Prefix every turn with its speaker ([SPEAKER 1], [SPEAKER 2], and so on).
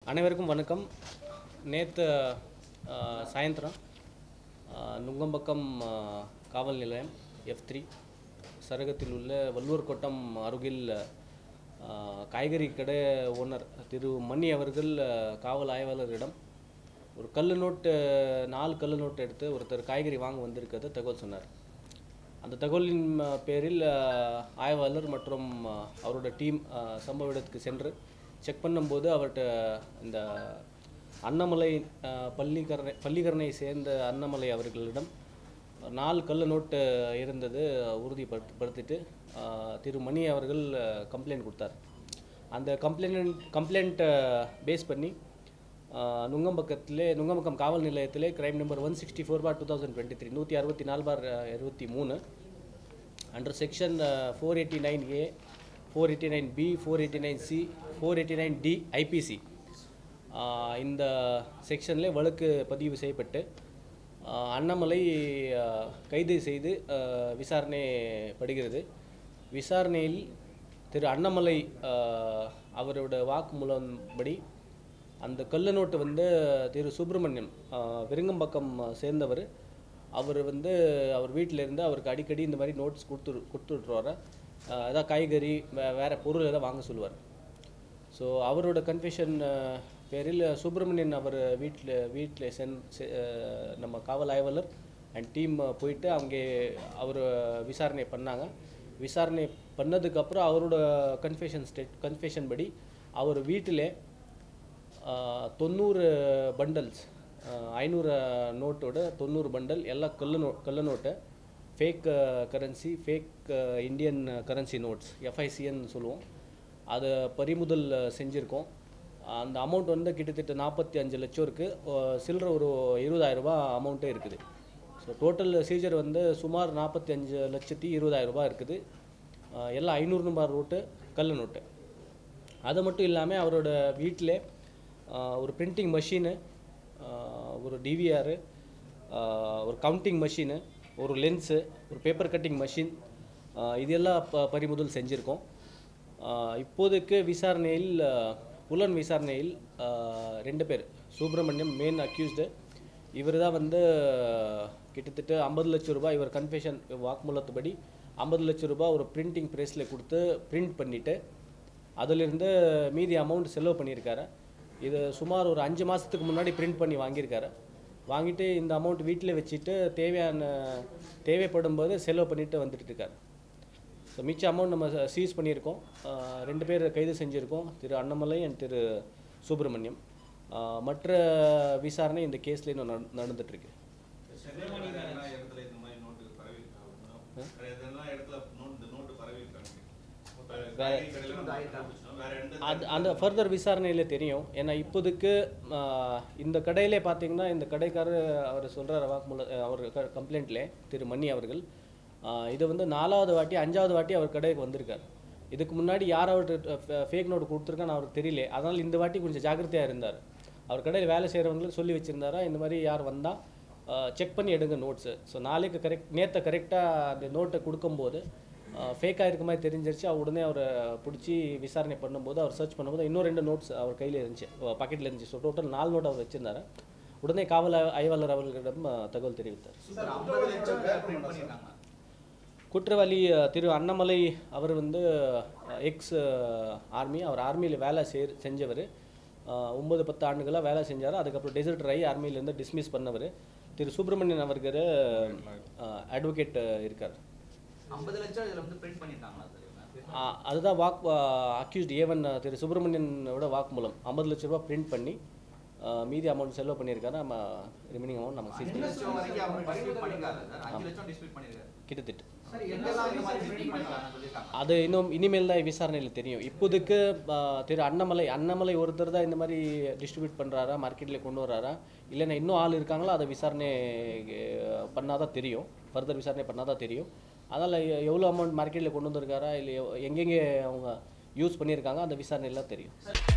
[SPEAKER 1] அனைவருக்கும் வணக்கம் நேற்று சாயந்தரம் நுங்கம்பக்கம் ஆ, காவல் நிலையம் எஃப் த்ரீ சரகத்தில் உள்ள வள்ளுவர் கோட்டம் அருகில் ஆ, காய்கறி கடை ஓனர் திரு மணி அவர்கள் ஆ, காவல் ஆய்வாளரிடம் ஒரு கல் நோட்டு நாலு கல் நோட்டு எடுத்து ஒருத்தர் காய்கறி வாங்க வந்திருக்கிறது தகவல் சொன்னார் அந்த தகவலின் ஆ, பேரில் ஆ, ஆய்வாளர் மற்றும் ஆ, அவரோட டீம் ஆ, சம்பவ இடத்துக்கு சென்று செக் பண்ணும்போது அவர்கிட்ட இந்த அன்னமலை ஆ, பள்ளிக்கரணை பள்ளிக்கரணை சேர்ந்த அன்னமலை அவர்களிடம் நாலு கள்ள நோட்டு இருந்தது உறுதிப்படுத்தி படுத்திட்டு ஆ, திரு மணி அவர்கள் கம்ப்ளைண்ட் கொடுத்தார் அந்த கம்ப்ளைண்ட் கம்ப்ளைண்ட்டை பேஸ் பண்ணி ஆ, நுங்கம்பக்கத்திலே நுங்கம்பக்கம் காவல் நிலையத்திலே crime number one sixty four bar two thousand twenty three நூற்றி அறுபத்தி நாலு பார் இருபத்தி மூணு under section four eighty nine A four eighty nine B four eighty nine C four eighty nine D IPC இந்த செக்ஷனில் வழக்கு பதிவு செய்யப்பட்டு ஆ, அண்ணாமலை ஆ, கைது செய்து ஆ, விசாரணைப்படுகிறது விசாரணையில் திரு அண்ணாமலை ஆ, அவரோட வாக்குமூலம்படி அந்த கள்ள நோட்டு வந்து திரு சுப்பிரமணியம் ஆ, விருங்கம்பக்கம் சேர்ந்தவர் அவர் வந்து அவர் வீட்டில் இருந்து அவருக்கு அடிக்கடி இந்த மாதிரி நோட்ஸ் கொடுத்து கொடுத்துட்ருவார் ஏதாவது காய்கறி வே வேறு பொருள் ஏதாவது வாங்க சொல்லுவார் ஸோ அவரோட கன்ஃபெஷன் பேரில் சுப்பிரமணியன் அவர் வீட்டில் வீட்டில் சென் செ- அஹ், நம்ம காவல் ஆய்வாளர் அண்ட் டீம் போயிட்டு அவங்க அவர் விசாரணை பண்ணாங்க விசாரணை பண்ணதுக்கப்புறம் அவரோட கன்ஃபெஷன் ஸ்டேட் கன்ஃபெஷன் படி அவர் வீட்டில் தொண்ணூறு பண்டல்ஸ் ஐநூறு நோட்டோட தொண்ணூறு பண்டல் எல்லாம் கல்லு நோ கள்ள நோட்டு fake currency fake Indian currency notes எஃப்ஐசின்னு சொல்லுவோம் அதை பறிமுதல் அஹ், செஞ்சுருக்கோம் அந்த அமௌண்ட் வந்து கிட்டத்தட்ட நாற்பத்தி அஞ்சு லட்சம் இருக்குது சில்லற ஒரு இருபதாயிரம் ரூபாய் அமௌண்ட்டே இருக்குது ஸோ டோட்டல் சீஜர் வந்து சுமார் நாற்பத்தி அஞ்சு லட்சத்தி இருபதாயிரம் ரூபாய் இருக்குது அஹ், எல்லாம் ஐநூறு ரூபாய் நோட்டு கள்ள நோட்டு அது மட்டும் இல்லாமல் அவரோட வீட்டில் ஒரு பிரிண்டிங் மஷீனு ஒரு டிவிஆரு ஒரு கவுண்டிங் மஷீனு ஒரு லென்ஸு ஒரு பேப்பர் கட்டிங் மஷின் இதெல்லாம் ப பறிமுதல் செஞ்சுருக்கோம் ஆஹ் இப்போதைக்கு விசாரணையில் ஆஹ் புலன் விசாரணையில் ஆஹ் ரெண்டு பேர் சுப்பிரமணியம் மெயின் அக்யூஸ்டு இவர் தான் வந்து கிட்டத்தட்ட ஐம்பது லட்சம் ரூபாய் இவர் கன்ஃபெஷன் வாக்குமூலத்துப்படி ஐம்பது லட்சம் ரூபாய் ஒரு பிரிண்டிங் ப்ரெஸ்ஸில் கொடுத்து பிரிண்ட் பண்ணிவிட்டு அதிலிருந்து மீதி அமௌண்ட் செலவு பண்ணியிருக்காரு இது சுமார் ஒரு அஞ்சு மாதத்துக்கு முன்னாடி பிரிண்ட் பண்ணி வாங்கியிருக்காரு வாங்கிட்டு இந்த அமௌண்ட் வீட்டில் வச்சுட்டு தேவையான தேவைப்படும் போது செலவு பண்ணிட்டு வந்துட்டு இருக்காரு ஸோ மிச்ச அமௌண்ட் நம்ம சீஸ் பண்ணியிருக்கோம் ஆஹ் ரெண்டு பேர் கைது செஞ்சுருக்கோம் திரு அண்ணாமலை அண்ட் திரு சுப்பிரமணியம் ஆஹ் மற்ற விசாரணை இந்த கேஸில் இன்னும் நட- நடந்துட்டுருக்கு
[SPEAKER 2] வேற எதனா இடத்துல இந்த மாதிரி நோட்டு பரவி இருக்கா? வேற எதனா இடத்துல நோட்டு இந்த நோட்டு பரவி இருக்காங்க இப்ப காய்கறி கடையில நம்ம கண்டுபிடிச்சோம். வேற எந்த
[SPEAKER 1] அது அந்த ஃபர்தர் விசாரணையில் தெரியும் ஏன்னா இப்போதைக்கு ஆஹ், இந்த கடையிலே பார்த்தீங்கன்னா இந்த கடைக்காரர் அவர் சொல்கிறார் வாக்குமூல அஹ், அவர் கம்ப்ளைண்ட்ல திரு மணி அவர்கள் ஆஹ், இது வந்து நாலாவது வாட்டி அஞ்சாவது வாட்டி அவர் கடைக்கு வந்திருக்கார் இதுக்கு முன்னாடி யார் அவர்கிட்ட ஃபேக் நோட் கொடுத்துருக்கான்னு அவருக்கு தெரியல அதனால் இந்த வாட்டி கொஞ்சம் ஜாக்கிரதையாக இருந்தார் அவர் கடையில் வேலை செய்கிறவங்களுக்கு சொல்லி வச்சுருந்தாரா இந்த மாதிரி யார் வந்தால் செக் பண்ணி எடுங்க நோட்ஸு ஸோ நாளைக்கு கரெக்ட் நேற்று கரெக்டாக அந்த நோட்டை கொடுக்கும்போது ஃபேக்காக இருக்க மாதிரி தெரிஞ்சிருச்சு அவர் உடனே அவரை பிடிச்சி விசாரணை பண்ணும்போது அவர் சர்ச் பண்ணும்போது இன்னும் ரெண்டு நோட்ஸ் அவர் கையில் இருந்துச்சு பாக்கெட்டில் இருந்துச்சு ஸோ டோட்டல் நாலு நோட் அவர் வச்சிருந்தாரு உடனே காவல் ஆய்- ஆய்வாளர் அவர்களிடம் அஹ், தகவல் தெரிவித்தார்
[SPEAKER 3] சார் ஐம்பது லட்சம் பேர் பிரிண்ட் பண்ணியிருக்காங்க
[SPEAKER 1] குற்றவாளி அஹ், திரு அண்ணாமலை அவர் வந்து எக்ஸ் ஆர்மி அவர் ஆர்மியில் வேலை செய் செஞ்சவர் ஒம்பது பத்து ஆண்டுகளாக வேலை செஞ்சார் அதுக்கப்புறம் டெசர்ட் ஆகி ஆர்மியிலேருந்து டிஸ்மிஸ் பண்ணவர் திரு சுப்பிரமணியன் அவர்கள் அட்வொகேட் இருக்கார்
[SPEAKER 3] ஐம்பது லட்சம் இதுல வந்து பிரிண்ட் பண்ணியிருக்காங்களா சார் இவங்க?
[SPEAKER 1] ஆ, அதுதான் வாக் அக்யூஸ்ட் ஏவன் திரு சுப்பிரமணியனோட வாக்குமூலம் ஐம்பது லட்ச ரூபாய் பிரிண்ட் பண்ணி ஆ, மீதி அமௌண்ட் செலவு பண்ணியிருக்காரு நம்ம ரிமைனிங் அமௌண்ட் நமக்கு
[SPEAKER 3] அஞ்சு
[SPEAKER 1] சீஸ்
[SPEAKER 3] லட்சம் வரைக்கும் அவங்க டிஸ்பியூட் பண்ணிருக்காரு சார் அஞ்சு லட்சம் டிஸ்பியூட் பண்ணிருக்காரு
[SPEAKER 1] கிட்டத்தட்ட
[SPEAKER 3] சார் எங்கெல்லாம் இந்த மாதிரி பிரிண்ட் பண்ணிருக்காங்க சொல்லியிருக்காங்க
[SPEAKER 1] அது இன்னும் இனிமேல் தான் விசாரணையில் தெரியும் இப்போதைக்கு ஆ, திரு அண்ணாமலை அண்ணாமலை ஒருத்தர் தான் இந்த மாதிரி டிஸ்ட்ரிபியூட் பண்ணுறாரா மார்க்கெட்டில் கொண்டு வராரா இல்லைன்னா இன்னும் ஆள் இருக்காங்களோ அதை விசாரணை பண்ணால் தான் தெரியும் ஃபர்தர் விசாரணை பண்ணால் தான் தெரியும் அதனால் எவ்வளோ அமௌண்ட் மார்க்கெட்டில் கொண்டு வந்திருக்காரா இல்லை எவ்- எங்கெங்கே அவங்க யூஸ் பண்ணியிருக்காங்க அந்த விசாரணையெல்லாம் தெரியும்